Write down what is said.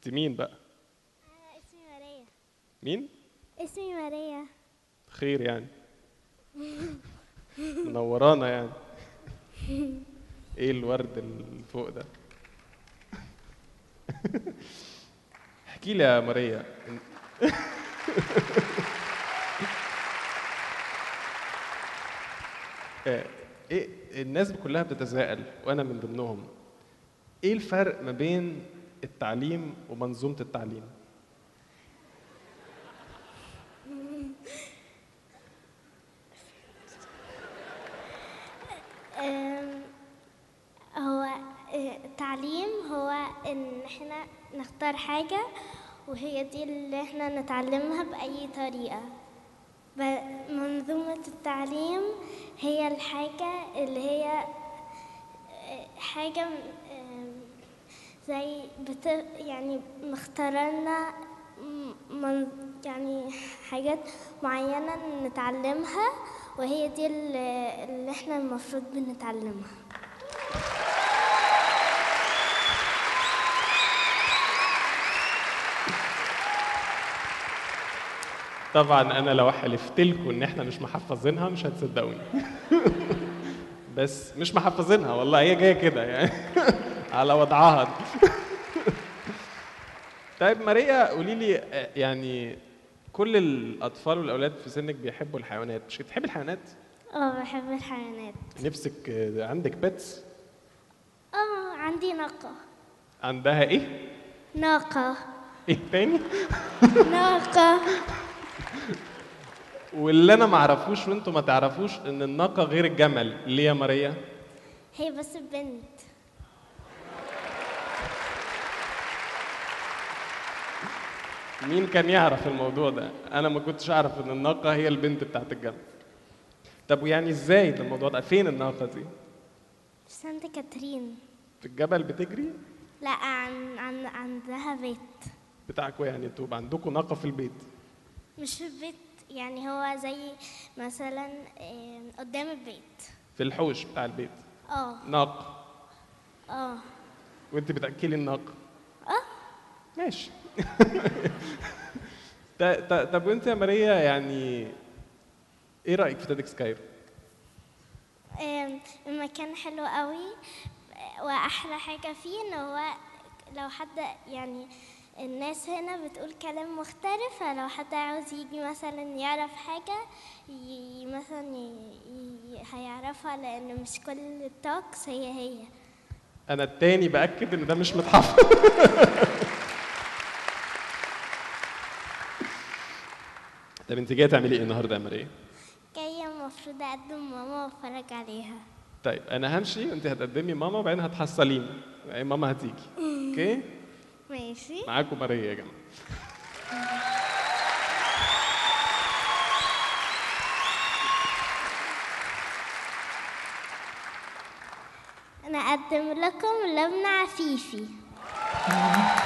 انت مين بقى اسمي ماريا مين اسمي ماريا خير يعني منورانا يعني ايه الورد اللي فوق ده احكي لي يا ماريا آه، ايه الناس كلها بتتساءل وانا من ضمنهم ايه الفرق ما بين التعليم ومنظومه التعليم أم، هو أه، التعليم هو ان احنا نختار حاجة وهي دي اللي احنا نتعلمها بأي طريقة ب- منظومة التعليم هي الحاجة اللي هي أه، حاجة م- أم، زي بت يعني مختارلنا م- من يعني حاجات معينة نتعلمها وهي دي اللي اللي احنا المفروض بنتعلمها طبعا انا لو حلفت لكم ان احنا مش محفظينها مش هتصدقوني بس مش محفظينها والله هي جايه كده يعني على وضعها دي. طيب ماريا قولي لي آه، يعني كل الاطفال والاولاد في سنك بيحبوا الحيوانات مش بتحبي الحيوانات اه بحب الحيوانات نفسك آه، عندك بيتس اه عندي ناقة عندها ايه ناقة ايه تاني ناقة واللي انا ما اعرفوش وانتم ما تعرفوش ان الناقه غير الجمل ليه يا ماريا هي بس بنت مين كان يعرف الموضوع ده؟ أنا ما كنتش أعرف إن الناقة هي البنت بتاعت الجبل. طب ويعني إزاي ده الموضوع ده؟ فين الناقة دي؟ في سانت كاترين في الجبل بتجري؟ لا عن, عن عندها بيت بتاعكوا يعني انتوا يبقى عندكم ناقة في البيت. مش في البيت يعني هو زي مثلا آم، قدام البيت في الحوش بتاع البيت. اه ناقة. اه وأنت بتأكلي الناقة. اه ماشي. ط- ط- طب وأنت يا ماريا يعني إيه رأيك في تيدكس كايرو؟ آم، المكان حلو قوي واحلى حاجه فيه ان هو لو حد يعني الناس هنا بتقول كلام مختلف فلو حد عاوز يجي مثلا يعرف حاجه ي... مثلا ي... ي... هيعرفها لان مش كل التوكس هي هي أنا التاني بأكد إن ده مش متحفظ. طب أنت جاية تعملي إيه النهاردة يا ماريا؟ جايه المفروض اقدم ماما واتفرج عليها طيب انا همشي وانت هتقدمي ماما وبعدين هتحصليني يعني ماما هتيجي اوكي ماشي معاكم ماريا يا جماعه انا اقدم لكم لبنى عفيفي